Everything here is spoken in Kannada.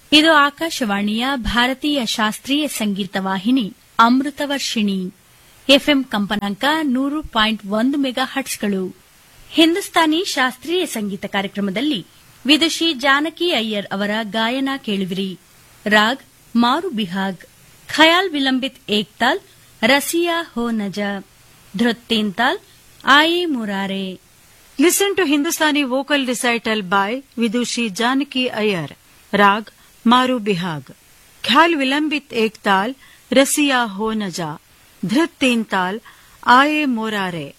ಇದು ಆಕಾಶವಾಣಿಯ ಭಾರತೀಯ ಶಾಸ್ತ್ರೀಯ ಸಂಗೀತ ವಾಹಿನಿ ಅಮೃತವರ್ಷಿಣಿ ಎಫ್ಎಂ ಕಂಪನಾಂಕ ನೂರು ಪಾಯಿಂಟ್ ಒಂದು ಮೆಗಾ ಹಟ್ಸ್ಗಳು ಹಿಂದೂಸ್ತಾನಿ ಶಾಸ್ತ್ರೀಯ ಸಂಗೀತ ಕಾರ್ಯಕ್ರಮದಲ್ಲಿ ವಿದುಷಿ ಜಾನಕಿ ಅಯ್ಯರ್ ಅವರ ಗಾಯನ ಕೇಳುವಿರಿ ರಾಗ್ ಮಾರು ಬಿಹಾಗ್ ಖಯಾಲ್ ವಿಲಂಬಿತ್ ಏಕ್ತಾಲ್ ರಸಿಯಾ ಹೋ ನಜ ಧೃತ್ತೇಂತಾಲ್ ಆಯೆ ಮುರಾರೆ Listen to Hindustani vocal recital by Vidushi Janaki Iyer. Rag Maru Bihag. Khyal Vilambit Ek Tal Rasiya Ho Naja. Dhrit Teen Tal Aaye Morare.